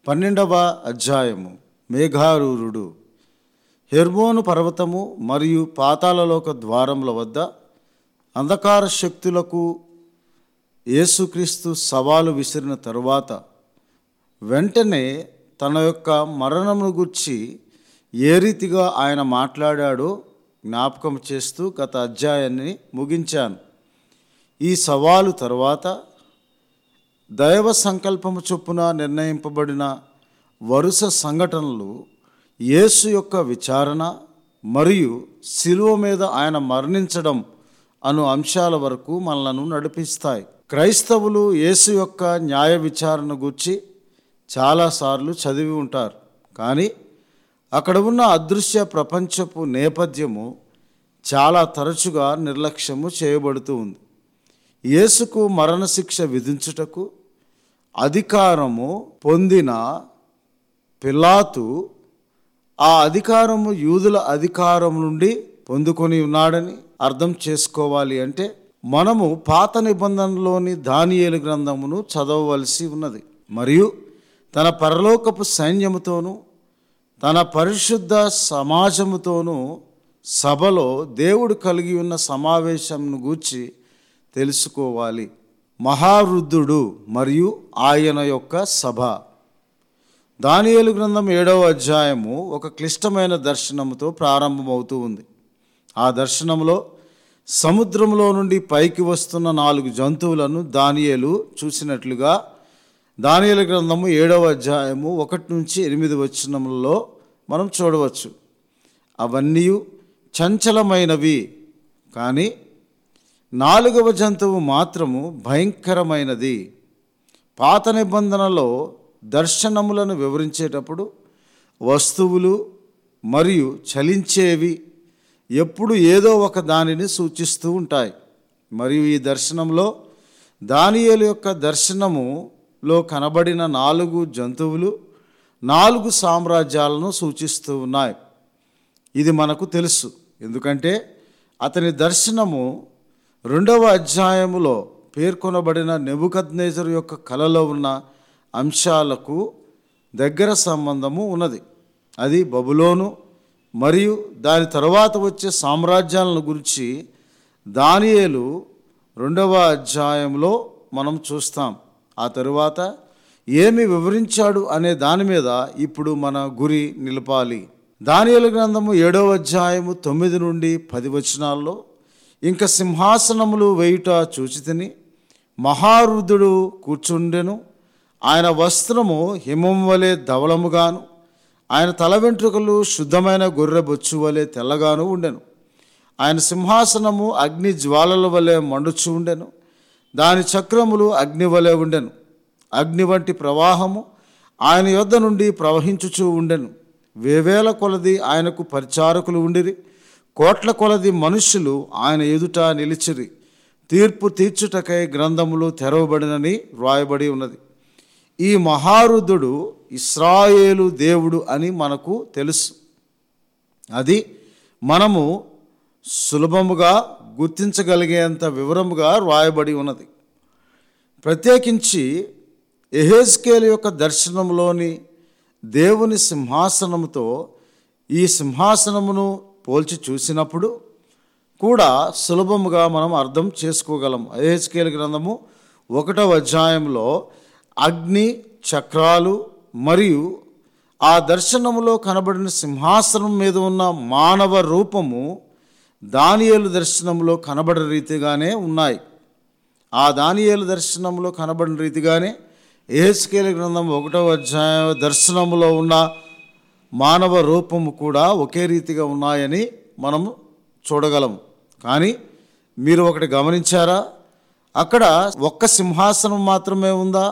పన్నెండవ అధ్యాయము మేఘారూరుడు హెర్మోను పర్వతము మరియు పాతాళలోక ద్వారముల వద్ద అంధకార శక్తులకు యేసుక్రీస్తు సవాలు విసిరిన తరువాత వెంటనే తన యొక్క మరణమును గుర్చి ఏ రీతిగా ఆయన మాట్లాడాడో జ్ఞాపకం చేస్తూ గత అధ్యాయాన్ని ముగించాను ఈ సవాలు తరువాత దైవ సంకల్పము చొప్పున నిర్ణయింపబడిన వరుస సంఘటనలు యేసు యొక్క విచారణ మరియు శిలువ మీద ఆయన మరణించడం అను అంశాల వరకు మనలను నడిపిస్తాయి క్రైస్తవులు యేసు యొక్క న్యాయ విచారణ గురించి చాలాసార్లు చదివి ఉంటారు కానీ అక్కడ ఉన్న అదృశ్య ప్రపంచపు నేపథ్యము చాలా తరచుగా నిర్లక్ష్యము చేయబడుతూ ఉంది యేసుకు మరణశిక్ష విధించుటకు అధికారము పొందిన పిలాతు ఆ అధికారము యూదుల అధికారం నుండి పొందుకొని ఉన్నాడని అర్థం చేసుకోవాలి అంటే మనము పాత నిబంధనలోని దానియేలు గ్రంథమును చదవవలసి ఉన్నది మరియు తన పరలోకపు సైన్యముతోనూ తన పరిశుద్ధ సమాజముతోనూ సభలో దేవుడు కలిగి ఉన్న సమావేశంను గూర్చి తెలుసుకోవాలి మహావృద్ధుడు మరియు ఆయన యొక్క సభ దానియేలు గ్రంథం ఏడవ అధ్యాయము ఒక క్లిష్టమైన దర్శనముతో ప్రారంభమవుతూ ఉంది ఆ దర్శనంలో సముద్రంలో నుండి పైకి వస్తున్న నాలుగు జంతువులను దానియేలు చూసినట్లుగా దానియేలు గ్రంథము ఏడవ అధ్యాయము ఒకటి నుంచి ఎనిమిది వచనములలో మనం చూడవచ్చు అవన్నీ చంచలమైనవి కానీ నాలుగవ జంతువు మాత్రము భయంకరమైనది పాత నిబంధనలో దర్శనములను వివరించేటప్పుడు వస్తువులు మరియు చలించేవి ఎప్పుడు ఏదో ఒక దానిని సూచిస్తూ ఉంటాయి మరియు ఈ దర్శనంలో దానియేలు యొక్క దర్శనములో కనబడిన నాలుగు జంతువులు నాలుగు సామ్రాజ్యాలను సూచిస్తూ ఉన్నాయి ఇది మనకు తెలుసు ఎందుకంటే అతని దర్శనము రెండవ అధ్యాయములో పేర్కొనబడిన నెబుకద్నేజర్ యొక్క కలలో ఉన్న అంశాలకు దగ్గర సంబంధము ఉన్నది అది బబులోను మరియు దాని తర్వాత వచ్చే సామ్రాజ్యాలను గురించి దానియేలు రెండవ అధ్యాయంలో మనం చూస్తాం ఆ తరువాత ఏమి వివరించాడు అనే దాని మీద ఇప్పుడు మన గురి నిలపాలి దానియేలు గ్రంథము ఏడవ అధ్యాయము తొమ్మిది నుండి పది వచనాల్లో ఇంకా సింహాసనములు వేయుట చూచితిని మహారుద్ధుడు కూర్చుండెను ఆయన వస్త్రము హిమం వలె ధవలముగాను ఆయన తల వెంట్రుకలు శుద్ధమైన గొర్రె బొచ్చు వలె తెల్లగాను ఉండెను ఆయన సింహాసనము అగ్ని జ్వాలల వలె మండుచు ఉండెను దాని చక్రములు అగ్ని వలె ఉండెను అగ్ని వంటి ప్రవాహము ఆయన యొద్ద నుండి ప్రవహించుచూ ఉండెను వేవేల కొలది ఆయనకు పరిచారకులు ఉండిరి కోట్ల కొలది మనుష్యులు ఆయన ఎదుట నిలిచిరి తీర్పు తీర్చుటకై గ్రంథములు తెరవబడినని వ్రాయబడి ఉన్నది ఈ మహారుద్ధుడు ఇస్రాయేలు దేవుడు అని మనకు తెలుసు అది మనము సులభముగా గుర్తించగలిగేంత వివరముగా వ్రాయబడి ఉన్నది ప్రత్యేకించి ఎహెజ్కేల్ యొక్క దర్శనంలోని దేవుని సింహాసనముతో ఈ సింహాసనమును పోల్చి చూసినప్పుడు కూడా సులభముగా మనం అర్థం చేసుకోగలం ఎహెచ్కేల్ గ్రంథము ఒకటవ అధ్యాయంలో అగ్ని చక్రాలు మరియు ఆ దర్శనములో కనబడిన సింహాసనం మీద ఉన్న మానవ రూపము దానియేలు దర్శనంలో కనబడిన రీతిగానే ఉన్నాయి ఆ దానియేలు దర్శనంలో కనబడిన రీతిగానే ఏహెచ్కేల గ్రంథం ఒకటవ అధ్యాయ దర్శనములో ఉన్న మానవ రూపము కూడా ఒకే రీతిగా ఉన్నాయని మనము చూడగలము కానీ మీరు ఒకటి గమనించారా అక్కడ ఒక్క సింహాసనం మాత్రమే ఉందా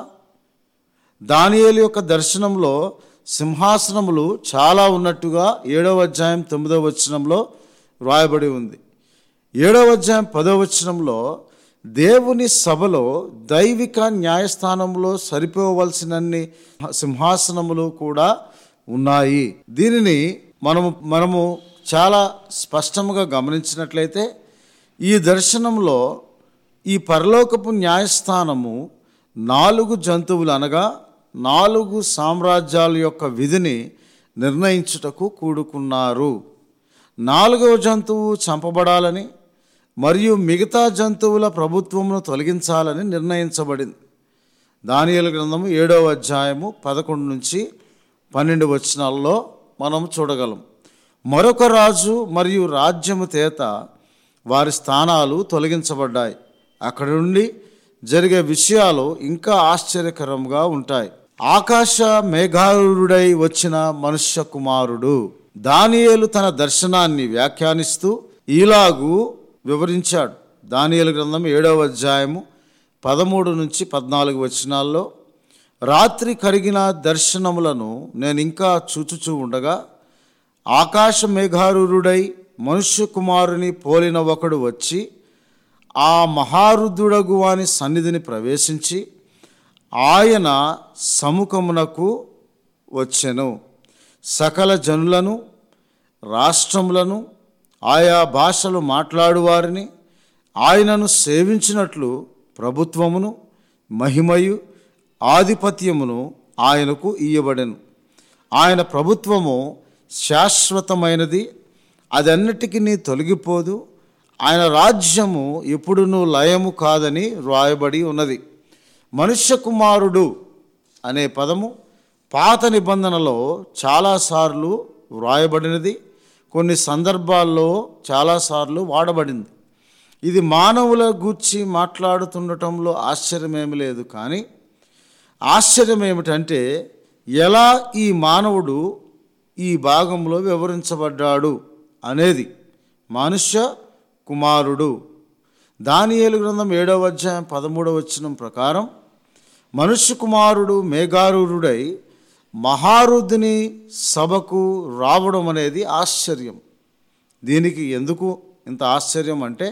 దానియేలు యొక్క దర్శనంలో సింహాసనములు చాలా ఉన్నట్టుగా ఏడవ అధ్యాయం తొమ్మిదవ వచనంలో వ్రాయబడి ఉంది ఏడవ అధ్యాయం పదవ వచనంలో దేవుని సభలో దైవిక న్యాయస్థానంలో సరిపోవలసినన్ని సింహాసనములు కూడా ఉన్నాయి దీనిని మనము మనము చాలా స్పష్టంగా గమనించినట్లయితే ఈ దర్శనంలో ఈ పరలోకపు న్యాయస్థానము నాలుగు జంతువులు అనగా నాలుగు సామ్రాజ్యాల యొక్క విధిని నిర్ణయించుటకు కూడుకున్నారు నాలుగవ జంతువు చంపబడాలని మరియు మిగతా జంతువుల ప్రభుత్వమును తొలగించాలని నిర్ణయించబడింది దానియేలు గ్రంథము ఏడవ అధ్యాయము పదకొండు నుంచి పన్నెండు వచనాల్లో మనం చూడగలం మరొక రాజు మరియు రాజ్యము తేత వారి స్థానాలు తొలగించబడ్డాయి అక్కడి నుండి జరిగే విషయాలు ఇంకా ఆశ్చర్యకరంగా ఉంటాయి ఆకాశ మేఘారుడై వచ్చిన మనుష్య కుమారుడు దానియేలు తన దర్శనాన్ని వ్యాఖ్యానిస్తూ ఈలాగు వివరించాడు దానియేలు గ్రంథం ఏడవ అధ్యాయము పదమూడు నుంచి పద్నాలుగు వచనాల్లో రాత్రి కరిగిన దర్శనములను నేను ఇంకా చూచుచూ ఉండగా ఆకాశ మేఘారుడై మనుష్య కుమారుని పోలిన ఒకడు వచ్చి ఆ మహారుద్ధుడగు వాని సన్నిధిని ప్రవేశించి ఆయన సముఖమునకు వచ్చెను సకల జనులను రాష్ట్రములను ఆయా భాషలు మాట్లాడువారిని ఆయనను సేవించినట్లు ప్రభుత్వమును మహిమయు ఆధిపత్యమును ఆయనకు ఇయ్యబడెను ఆయన ప్రభుత్వము శాశ్వతమైనది అదన్నిటికీ తొలగిపోదు ఆయన రాజ్యము ఎప్పుడునూ లయము కాదని వ్రాయబడి ఉన్నది మనుష్య కుమారుడు అనే పదము పాత నిబంధనలో చాలాసార్లు వ్రాయబడినది కొన్ని సందర్భాల్లో చాలాసార్లు వాడబడింది ఇది మానవుల గూర్చి మాట్లాడుతుండటంలో ఆశ్చర్యమేమి లేదు కానీ ఆశ్చర్యం ఏమిటంటే ఎలా ఈ మానవుడు ఈ భాగంలో వివరించబడ్డాడు అనేది మనుష్య కుమారుడు దానియేలు గ్రంథం ఏడవ అధ్యాయం పదమూడవ వచనం ప్రకారం మనుష్య కుమారుడు మేఘారూరుడై మహారుద్ధిని సభకు రావడం అనేది ఆశ్చర్యం దీనికి ఎందుకు ఇంత ఆశ్చర్యం అంటే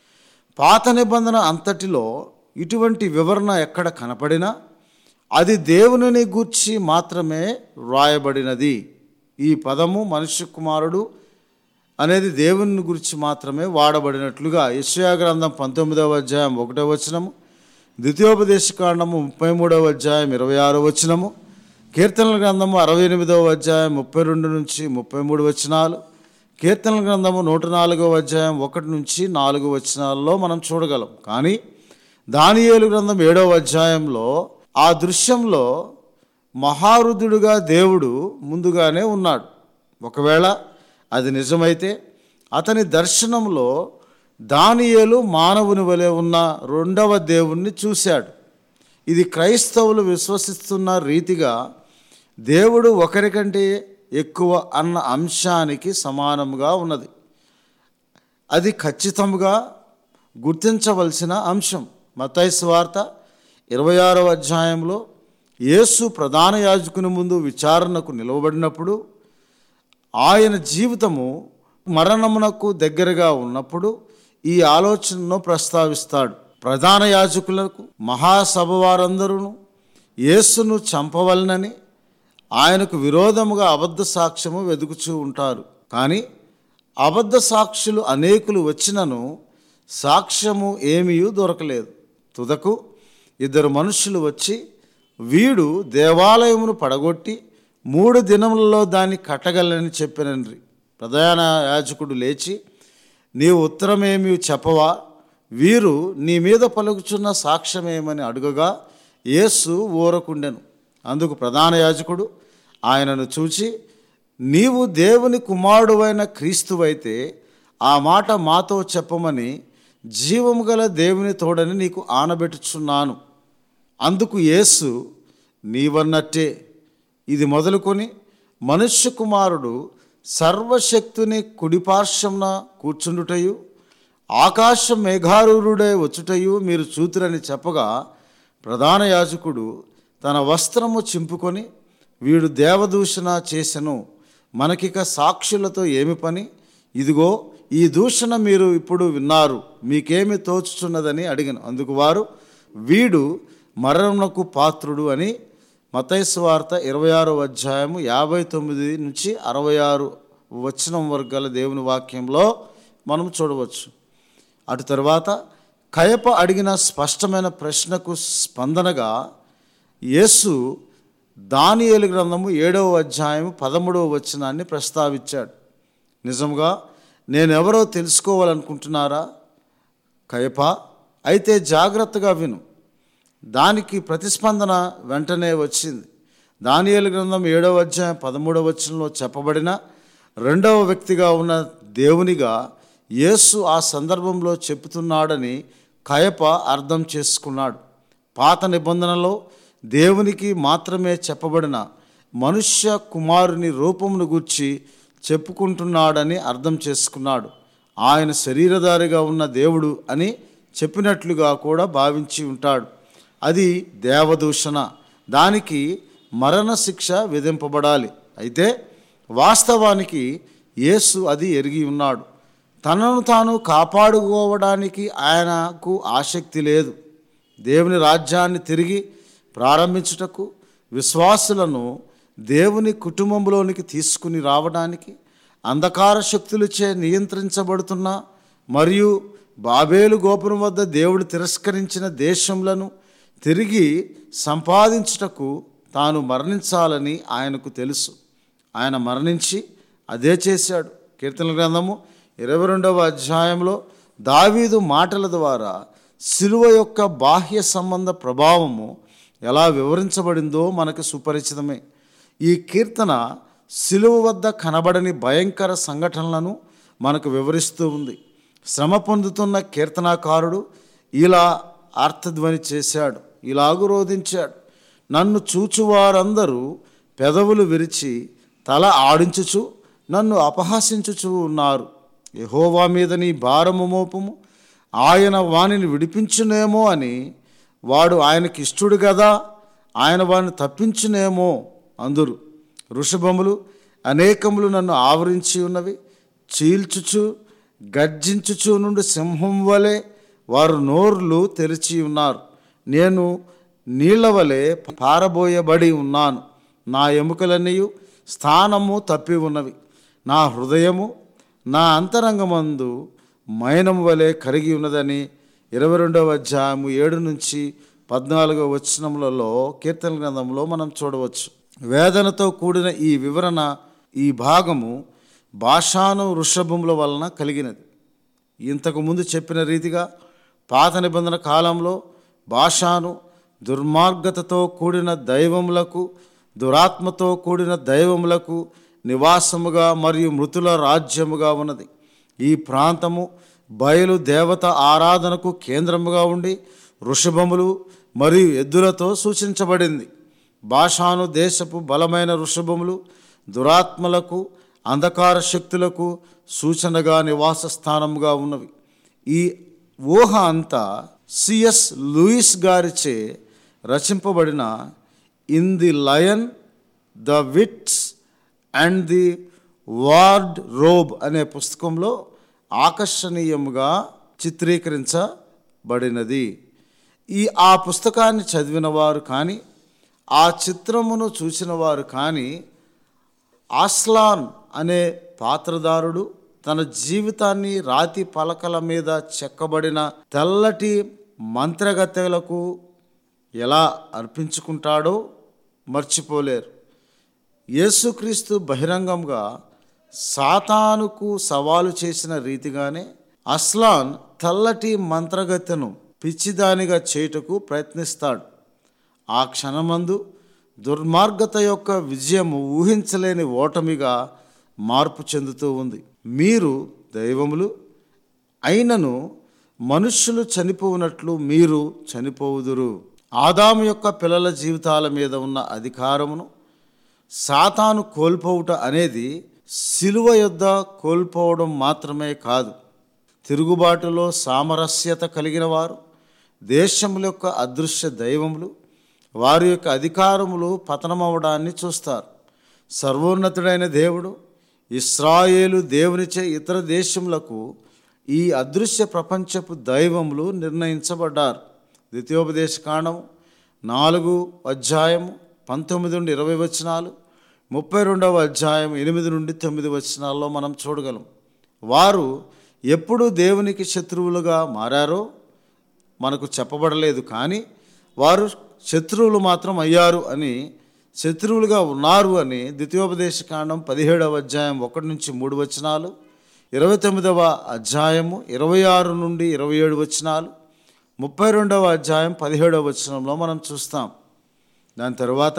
పాత నిబంధన అంతటిలో ఇటువంటి వివరణ ఎక్కడ కనపడినా అది దేవునిని గూర్చి మాత్రమే వ్రాయబడినది ఈ పదము మనుష్య కుమారుడు అనేది దేవుని గురించి మాత్రమే వాడబడినట్లుగా యెషయా గ్రంథం పంతొమ్మిదవ అధ్యాయం ఒకటవ వచనము ద్వితీయోపదేశ కాండము ముప్పై మూడవ అధ్యాయం ఇరవై ఆరో వచనము కీర్తనల గ్రంథము అరవై ఎనిమిదవ అధ్యాయం ముప్పై రెండు నుంచి ముప్పై మూడు వచనాలు కీర్తనల గ్రంథము నూట నాలుగవ అధ్యాయం ఒకటి నుంచి నాలుగు వచనాల్లో మనం చూడగలం కానీ దానియేలు గ్రంథం ఏడవ అధ్యాయంలో ఆ దృశ్యంలో మహారుద్ధుడుగా దేవుడు ముందుగానే ఉన్నాడు ఒకవేళ అది నిజమైతే అతని దర్శనంలో దానియేలు మానవుని వలె ఉన్న రెండవ దేవుణ్ణి చూశాడు ఇది క్రైస్తవులు విశ్వసిస్తున్న రీతిగా దేవుడు ఒకరికంటే ఎక్కువ అన్న అంశానికి సమానంగా ఉన్నది అది ఖచ్చితంగా గుర్తించవలసిన అంశం మతైసు వార్త ఇరవై ఆరవ అధ్యాయంలో యేసు ప్రధాన యాజకుని ముందు విచారణకు నిలవబడినప్పుడు ఆయన జీవితము మరణమునకు దగ్గరగా ఉన్నప్పుడు ఈ ఆలోచనను ప్రస్తావిస్తాడు ప్రధాన యాజకులకు మహాసభ వారందరూ యేసును చంపవలనని ఆయనకు విరోధముగా అబద్ధ సాక్ష్యము వెతుకుచూ ఉంటారు కానీ అబద్ధ సాక్షులు అనేకులు వచ్చినను సాక్ష్యము ఏమీ దొరకలేదు తుదకు ఇద్దరు మనుషులు వచ్చి వీడు దేవాలయమును పడగొట్టి మూడు దినములలో దాన్ని కట్టగలని చెప్పినండ్రి ప్రధాన యాజకుడు లేచి నీవు ఉత్తరమేమి చెప్పవా వీరు నీ మీద పలుకుచున్న సాక్ష్యమేమని అడుగగా యేసు ఊరకుండెను అందుకు ప్రధాన యాజకుడు ఆయనను చూచి నీవు దేవుని కుమారుడువైన క్రీస్తువైతే ఆ మాట మాతో చెప్పమని జీవము గల దేవుని తోడని నీకు ఆనబెట్టుచున్నాను అందుకు యేసు నీవన్నట్టే ఇది మొదలుకొని మనుష్య కుమారుడు సర్వశక్తుని కుడిపార్శ్వంన కూర్చుండుటయు ఆకాశ మేఘారూరుడే వచ్చుటయు మీరు చూతురని చెప్పగా ప్రధాన యాజకుడు తన వస్త్రము చింపుకొని వీడు దేవదూషణ చేసెను మనకిక సాక్షులతో ఏమి పని ఇదిగో ఈ దూషణ మీరు ఇప్పుడు విన్నారు మీకేమి తోచుచున్నదని అడిగాను అందుకు వారు వీడు మరణమునకు పాత్రుడు అని మతైసు వార్త ఇరవై ఆరో అధ్యాయము యాభై తొమ్మిది నుంచి అరవై ఆరు వచనం వరకు గల దేవుని వాక్యంలో మనం చూడవచ్చు అటు తర్వాత కయప అడిగిన స్పష్టమైన ప్రశ్నకు స్పందనగా యేసు దానియేలు గ్రంథము ఏడవ అధ్యాయం పదమూడవ వచనాన్ని ప్రస్తావించాడు నిజంగా నేనెవరో తెలుసుకోవాలనుకుంటున్నారా కయప అయితే జాగ్రత్తగా విను దానికి ప్రతిస్పందన వెంటనే వచ్చింది దానియేలు గ్రంథం ఏడవ అధ్యాయం పదమూడవ వచనంలో చెప్పబడిన రెండవ వ్యక్తిగా ఉన్న దేవునిగా యేసు ఆ సందర్భంలో చెబుతున్నాడని కయప అర్థం చేసుకున్నాడు పాత నిబంధనలో దేవునికి మాత్రమే చెప్పబడిన మనుష్య కుమారుని రూపమును గూర్చి చెప్పుకుంటున్నాడని అర్థం చేసుకున్నాడు ఆయన శరీరధారిగా ఉన్న దేవుడు అని చెప్పినట్లుగా కూడా భావించి ఉంటాడు అది దేవదూషణ దానికి మరణ శిక్ష విధింపబడాలి అయితే వాస్తవానికి యేసు అది ఎరిగి ఉన్నాడు తనను తాను కాపాడుకోవడానికి ఆయనకు ఆసక్తి లేదు దేవుని రాజ్యాన్ని తిరిగి ప్రారంభించుటకు విశ్వాసులను దేవుని కుటుంబంలోనికి తీసుకుని రావడానికి అంధకార శక్తులచే నియంత్రించబడుతున్న మరియు బాబేలు గోపురం వద్ద దేవుడు తిరస్కరించిన దేశములను తిరిగి సంపాదించుటకు తాను మరణించాలని ఆయనకు తెలుసు ఆయన మరణించి అదే చేశాడు కీర్తన గ్రంథము ఇరవై రెండవ అధ్యాయంలో దావీదు మాటల ద్వారా శిలువ యొక్క బాహ్య సంబంధ ప్రభావము ఎలా వివరించబడిందో మనకు సుపరిచితమే ఈ కీర్తన శిలువ వద్ద కనబడని భయంకర సంఘటనలను మనకు వివరిస్తూ ఉంది శ్రమ పొందుతున్న కీర్తనాకారుడు ఇలా అర్థధ్వని చేశాడు ఇలాగు రోధించాడు నన్ను చూచువారందరూ పెదవులు విరిచి తల ఆడించుచు నన్ను అపహాసించుచు ఉన్నారు యహోవా మీద నీ భారము మోపము ఆయన వానిని విడిపించునేమో అని వాడు ఆయనకి ఇష్టడు కదా ఆయన వాడిని తప్పించునేమో అందురు వృషభములు అనేకములు నన్ను ఆవరించి ఉన్నవి చీల్చుచు గర్జించుచు నుండి సింహం వలె వారు నోర్లు తెరిచి ఉన్నారు నేను నీళ్ల వలె పారబోయబడి ఉన్నాను నా ఎముకలన్నీ స్థానము తప్పి ఉన్నవి నా హృదయము నా అంతరంగమందు మైనము వలె కరిగి ఉన్నదని ఇరవై రెండవ అధ్యాయము ఏడు నుంచి పద్నాలుగవ వచనములలో కీర్తన గ్రంథంలో మనం చూడవచ్చు వేదనతో కూడిన ఈ వివరణ ఈ భాగము భాషాను వృషభముల వలన కలిగినది ఇంతకు ముందు చెప్పిన రీతిగా పాత నిబంధన కాలంలో భాషాను దుర్మార్గతతో కూడిన దైవములకు దురాత్మతో కూడిన దైవములకు నివాసముగా మరియు మృతుల రాజ్యముగా ఉన్నది ఈ ప్రాంతము బయలు దేవత ఆరాధనకు కేంద్రముగా ఉండి వృషభములు మరియు ఎద్దులతో సూచించబడింది భాషాను దేశపు బలమైన వృషభములు దురాత్మలకు అంధకార శక్తులకు సూచనగా నివాస స్థానముగా ఉన్నవి ఈ ఊహ అంతా సిఎస్ లూయిస్ గారిచే రచింపబడిన in the lion the witch and the wardrobe అనే పుస్తకంలో ఆకర్షణీయముగా చిత్రీకరించబడినది ఈ ఆ పుస్తకాన్ని చదివిన వారు కానీ ఆ చిత్రమును చూసిన వారు కానీ ఆస్లాన్ అనే పాత్రదారుడు తన జీవితాన్ని రాతి పలకల మీద చెక్కబడిన తెల్లటి మంత్రగత్తెలకు ఎలా అర్పించుకుంటాడో మర్చిపోలేరు యేసుక్రీస్తు బహిరంగంగా సాతానుకు సవాలు చేసిన రీతిగానే అస్లాన్ తెల్లటి మంత్రగత్తెను పిచ్చిదానిగా చేయుటకు ప్రయత్నిస్తాడు ఆ క్షణమందు దుర్మార్గత యొక్క విజయము ఊహించలేని ఓటమిగా మార్పు చెందుతూ ఉంది మీరు దైవములు అయినను మనుష్యులు చనిపోవునట్లు మీరు చనిపోవుదురు ఆదాము యొక్క పిల్లల జీవితాల మీద ఉన్న అధికారమును సాతాను కోల్పోవుట అనేది శిలువ యొద్ద కోల్పోవడం మాత్రమే కాదు తిరుగుబాటులో సామరస్యత కలిగిన వారు దేశముల యొక్క అదృశ్య దైవములు వారి యొక్క అధికారములు పతనమవడాన్ని చూస్తారు సర్వోన్నతుడైన దేవుడు ఇస్రాయేలు దేవునిచే ఇతర దేశములకు ఈ అదృశ్య ప్రపంచపు దైవములు నిర్ణయించబడ్డారు ద్వితీయోపదేశ కాండము నాలుగు అధ్యాయము పంతొమ్మిది నుండి ఇరవై వచనాలు ముప్పై రెండవ అధ్యాయం ఎనిమిది నుండి తొమ్మిది వచనాల్లో మనం చూడగలం వారు ఎప్పుడు దేవునికి శత్రువులుగా మారారో మనకు చెప్పబడలేదు కానీ వారు శత్రువులు మాత్రం అయ్యారు అని శత్రువులుగా ఉన్నారు అని ద్వితీయోపదేశ కాండం పదిహేడవ అధ్యాయం ఒకటి నుంచి మూడు వచనాలు ఇరవై తొమ్మిదవ అధ్యాయము ఇరవై ఆరు నుండి ఇరవై ఏడు వచనాలు ముప్పై రెండవ అధ్యాయం పదిహేడవ వచనంలో మనం చూస్తాం దాని తర్వాత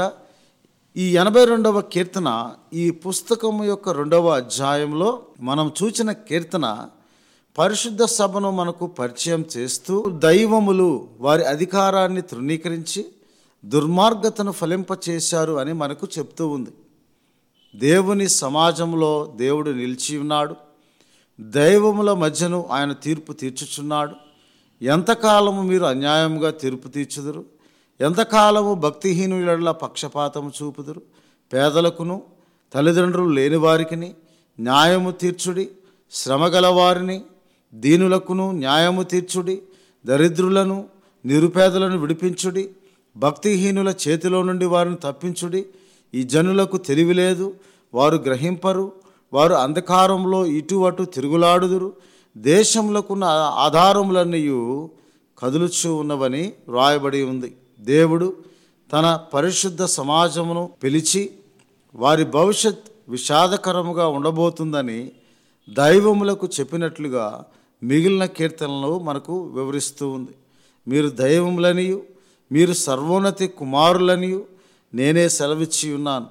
ఈ ఎనభై రెండవ కీర్తన ఈ పుస్తకం యొక్క రెండవ అధ్యాయంలో మనం చూచిన కీర్తన పరిశుద్ధ సభను మనకు పరిచయం చేస్తూ దైవములు వారి అధికారాన్ని తృణీకరించి దుర్మార్గతను ఫలింపచేశారు అని మనకు చెప్తూ ఉంది దేవుని సమాజంలో దేవుడు నిలిచి ఉన్నాడు దైవముల మధ్యను ఆయన తీర్పు తీర్చుచున్నాడు ఎంతకాలము మీరు అన్యాయంగా తీర్పు తీర్చుదురు ఎంతకాలము భక్తిహీనుల పక్షపాతము చూపుదురు పేదలకును తల్లిదండ్రులు లేని వారికిని న్యాయము తీర్చుడి శ్రమగల వారిని దీనులకును న్యాయము తీర్చుడి దరిద్రులను నిరుపేదలను విడిపించుడి భక్తిహీనుల చేతిలో నుండి వారిని తప్పించుడి ఈ జనులకు తెలివి లేదు వారు గ్రహింపరు వారు అంధకారంలో ఇటు అటు తిరుగులాడుదురు దేశంలోకున్న ఆధారములన్నీ కదులుచూ ఉన్నవని వ్రాయబడి ఉంది దేవుడు తన పరిశుద్ధ సమాజమును పిలిచి వారి భవిష్యత్ విషాదకరముగా ఉండబోతుందని దైవములకు చెప్పినట్లుగా మిగిలిన కీర్తనలు మనకు వివరిస్తూ ఉంది మీరు దైవములనియు మీరు సర్వోన్నతి కుమారులనియు నేనే సెలవిచ్చి ఉన్నాను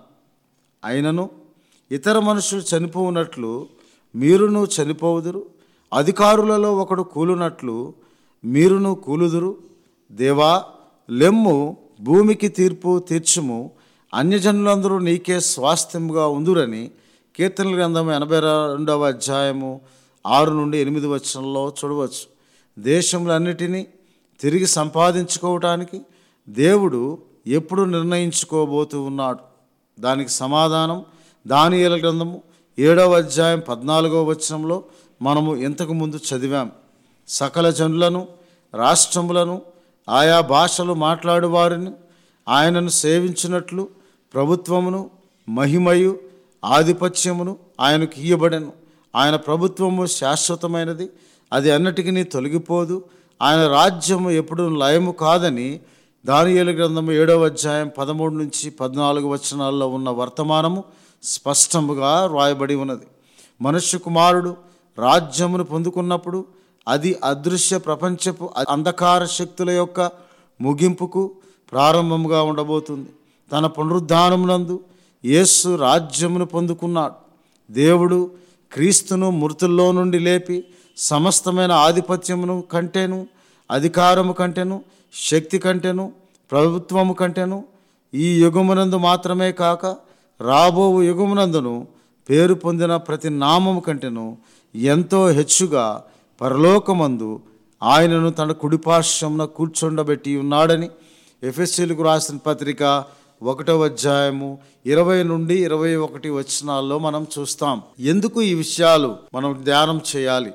అయినను ఇతర మనుషులు చనిపోవునట్లు మీరును చనిపోవుదురు అధికారులలో ఒకడు కూలునట్లు మీరును కూలుదురు దేవా లెమ్ము భూమికి తీర్పు తీర్చుము అన్యజనులందరూ నీకే స్వాస్థ్యముగా ఉందురని కీర్తనల గ్రంథం ఎనభై రెండవ అధ్యాయము ఆరు నుండి ఎనిమిది వచనంలో చూడవచ్చు దేశములన్నిటినీ తిరిగి సంపాదించుకోవటానికి దేవుడు ఎప్పుడు నిర్ణయించుకోబోతూ ఉన్నాడు దానికి సమాధానం దానియేల గ్రంథము ఏడవ అధ్యాయం పద్నాలుగవ వచనంలో మనము ఇంతకు ముందు చదివాం సకల జనులను రాష్ట్రములను ఆయా భాషలు మాట్లాడు వారిని ఆయనను సేవించినట్లు ప్రభుత్వమును మహిమయు ఆధిపత్యమును ఆయనకు ఇయ్యబడెను ఆయన ప్రభుత్వము శాశ్వతమైనది అది అన్నిటికీ తొలగిపోదు ఆయన రాజ్యము ఎప్పుడు లయము కాదని దానియేలు గ్రంథము ఏడవ అధ్యాయం పదమూడు నుంచి పద్నాలుగు వచనాల్లో ఉన్న వర్తమానము స్పష్టముగా రాయబడి ఉన్నది మనుష్య కుమారుడు రాజ్యమును పొందుకున్నప్పుడు అది అదృశ్య ప్రపంచపు అంధకార శక్తుల యొక్క ముగింపుకు ప్రారంభముగా ఉండబోతుంది తన పునరుద్ధానమునందు యేసు రాజ్యమును పొందుకున్నాడు దేవుడు క్రీస్తును మృతుల్లో నుండి లేపి సమస్తమైన ఆధిపత్యమును కంటేను అధికారము కంటేను శక్తి కంటేను ప్రభుత్వము కంటేను ఈ యుగమునందు మాత్రమే కాక రాబో యుగమునందును పేరు పొందిన ప్రతి నామము కంటేను ఎంతో హెచ్చుగా పరలోకమందు ఆయనను తన కుడిపార్శ్వమున కూర్చుండబెట్టి ఉన్నాడని ఎఫ్ఎస్సీలకు రాసిన పత్రిక ఒకటవ అధ్యాయము ఇరవై నుండి ఇరవై ఒకటి వచనాల్లో మనం చూస్తాం ఎందుకు ఈ విషయాలు మనం ధ్యానం చేయాలి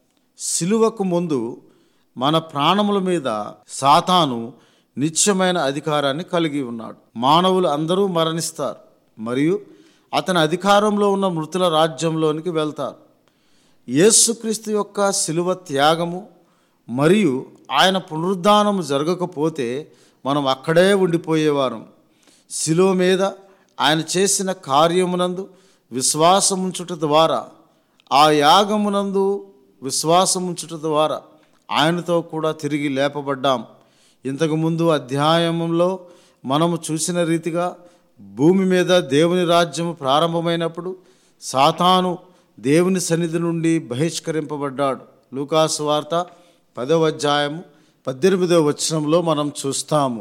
సిలువకు ముందు మన ప్రాణముల మీద సాతాను నిత్యమైన అధికారాన్ని కలిగి ఉన్నాడు మానవులు అందరూ మరణిస్తారు మరియు అతని అధికారంలో ఉన్న మృతుల రాజ్యంలోనికి వెళ్తారు యేసుక్రీస్తు యొక్క శిలువ త్యాగము మరియు ఆయన పునరుద్ధానము జరగకపోతే మనం అక్కడే ఉండిపోయేవారం శిలువ మీద ఆయన చేసిన కార్యమునందు విశ్వాసముంచుట ద్వారా ఆ యాగమునందు విశ్వాసముంచుట ద్వారా ఆయనతో కూడా తిరిగి లేపబడ్డాం ఇంతకుముందు అధ్యాయంలో మనము చూసిన రీతిగా భూమి మీద దేవుని రాజ్యము ప్రారంభమైనప్పుడు సాతాను దేవుని సన్నిధి నుండి బహిష్కరింపబడ్డాడు లూకాసు వార్త పదవ అధ్యాయము పద్దెనిమిదవ వచనంలో మనం చూస్తాము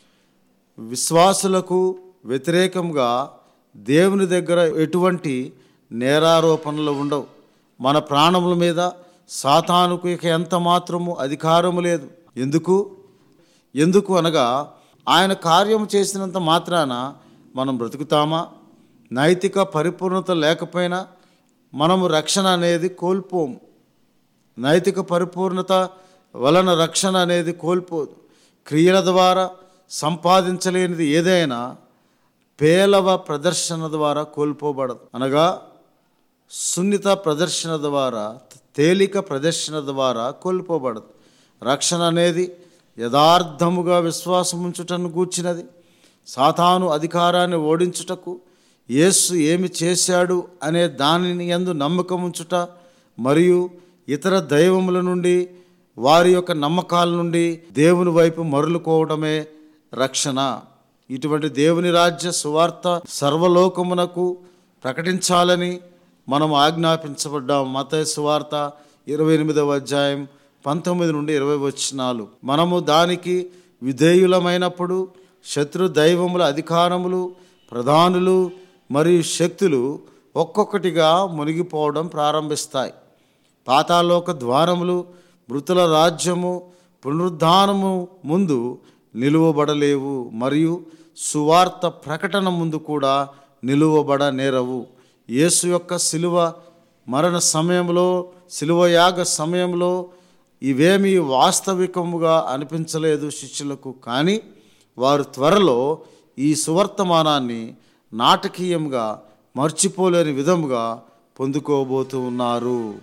విశ్వాసులకు వ్యతిరేకంగా దేవుని దగ్గర ఎటువంటి నేరారోపణలు ఉండవు మన ప్రాణముల మీద సాతానుకు ఇక ఎంత మాత్రము అధికారము లేదు ఎందుకు ఎందుకు అనగా ఆయన కార్యం చేసినంత మాత్రాన మనం బ్రతుకుతామా నైతిక పరిపూర్ణత లేకపోయినా మనము రక్షణ అనేది కోల్పోము నైతిక పరిపూర్ణత వలన రక్షణ అనేది కోల్పోదు క్రియల ద్వారా సంపాదించలేనిది ఏదైనా పేలవ ప్రదర్శన ద్వారా కోల్పోబడదు అనగా సున్నిత ప్రదర్శన ద్వారా తేలిక ప్రదర్శన ద్వారా కోల్పోబడదు రక్షణ అనేది యథార్థముగా విశ్వాసం ఉంచుటను గూర్చినది సాతాను అధికారాన్ని ఓడించుటకు యేసు ఏమి చేశాడు అనే దానిని యందు నమ్మకం ఉంచుట మరియు ఇతర దైవముల నుండి వారి యొక్క నమ్మకాల నుండి దేవుని వైపు మరలుకోవడమే రక్షణ ఇటువంటి దేవుని రాజ్య సువార్త సర్వలోకమునకు ప్రకటించాలని మనం ఆజ్ఞాపించబడ్డాం మత సువార్త ఇరవై ఎనిమిదవ అధ్యాయం పంతొమ్మిది నుండి ఇరవై వచనాలు మనము దానికి విధేయులమైనప్పుడు శత్రు దైవముల అధికారములు ప్రధానులు మరియు శక్తులు ఒక్కొక్కటిగా మునిగిపోవడం ప్రారంభిస్తాయి పాతాలోక ద్వారములు మృతుల రాజ్యము పునరుద్ధానము ముందు నిలువబడలేవు మరియు సువార్త ప్రకటన ముందు కూడా నిలువబడనేరవు యేసు యొక్క శిలువ మరణ సమయంలో శిలువ యాగ సమయంలో ఇవేమీ వాస్తవికముగా అనిపించలేదు శిష్యులకు కానీ వారు త్వరలో ఈ సువర్తమానాన్ని నాటకీయంగా మర్చిపోలేని విధముగా పొందుకోబోతూ ఉన్నారు